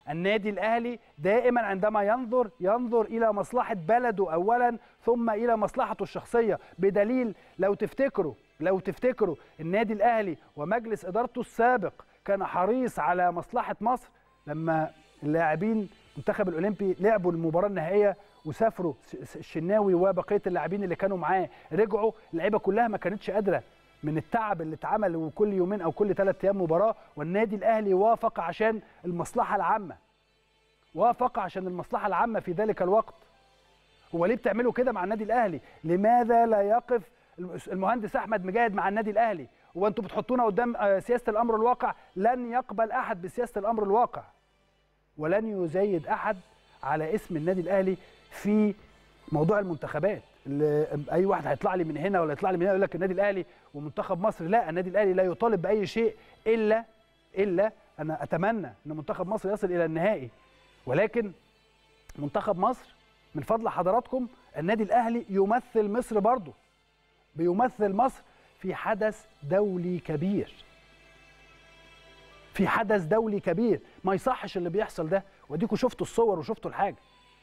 النادي الاهلي دائما عندما ينظر ينظر الى مصلحه بلده اولا ثم الى مصلحته الشخصيه بدليل لو تفتكروا لو تفتكروا النادي الاهلي ومجلس ادارته السابق كان حريص على مصلحه مصر لما اللاعبين المنتخب الاولمبي لعبوا المباراه النهائيه وسافروا الشناوي وبقيه اللاعبين اللي كانوا معاه رجعوا اللعيبه كلها ما كانتش قادره من التعب اللي اتعمل وكل يومين او كل ثلاث ايام مباراه والنادي الاهلي وافق عشان المصلحه العامه وافق عشان المصلحه العامه في ذلك الوقت هو ليه بتعملوا كده مع النادي الاهلي لماذا لا يقف المهندس احمد مجاهد مع النادي الاهلي هو انتوا بتحطونا قدام سياسه الامر الواقع لن يقبل احد بسياسه الامر الواقع ولن يزايد احد على اسم النادي الاهلي في موضوع المنتخبات اللي اي واحد هيطلع لي من هنا ولا يطلع لي من هنا يقول لك النادي الاهلي ومنتخب مصر لا النادي الاهلي لا يطالب باي شيء الا الا انا اتمنى ان منتخب مصر يصل الى النهائي ولكن منتخب مصر من فضل حضراتكم النادي الاهلي يمثل مصر برضه بيمثل مصر في حدث دولي كبير في حدث دولي كبير ما يصحش اللي بيحصل ده واديكوا شفتوا الصور وشفتوا الحاجه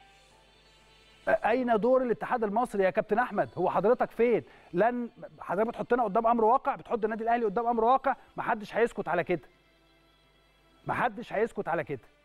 اين دور الاتحاد المصري يا كابتن احمد هو حضرتك فين لن حضرتك بتحطنا قدام امر واقع بتحط النادي الاهلي قدام امر واقع ما حدش هيسكت على كده ما حدش هيسكت على كده